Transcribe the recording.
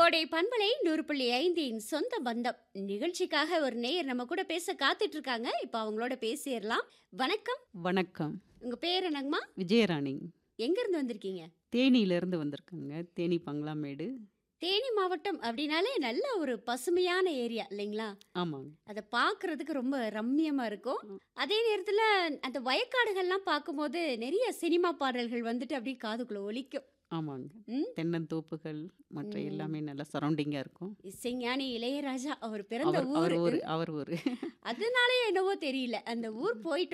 கோடை பண்பலை நூறு புள்ளி ஐந்தின் சொந்த பந்தம் நிகழ்ச்சிக்காக ஒரு நேயர் நம்ம கூட பேச காத்துட்டு இருக்காங்க இப்போ அவங்களோட பேசிடலாம் வணக்கம் வணக்கம் உங்க பேர் என்னங்கம்மா விஜயராணி எங்க இருந்து வந்திருக்கீங்க தேனியிலேருந்து வந்திருக்காங்க தேனி பங்களாமேடு தேனி மாவட்டம் அப்படின்னாலே நல்ல ஒரு பசுமையான ஏரியா இல்லைங்களா ஆமாங்க அதை பார்க்கறதுக்கு ரொம்ப ரம்மியமா இருக்கும் அதே நேரத்துல அந்த வயக்காடுகள்லாம் பார்க்கும்போது நிறைய சினிமா பாடல்கள் வந்துட்டு அப்படியே காதுக்குள்ள ஒலிக்கும் ஆமாங்க ம். தென்னந்தோப்புகள் மற்ற ம். எல்லாமே நல்லா சரௌண்டிங்காக இருக்கும் இசைஞானி இளையராஜா அவர் பிறந்த அவர் அவர் ஊர் ஒரு அவர் ஒரு அதனாலே என்னவோ தெரியல அந்த ஊர் போயிட்டு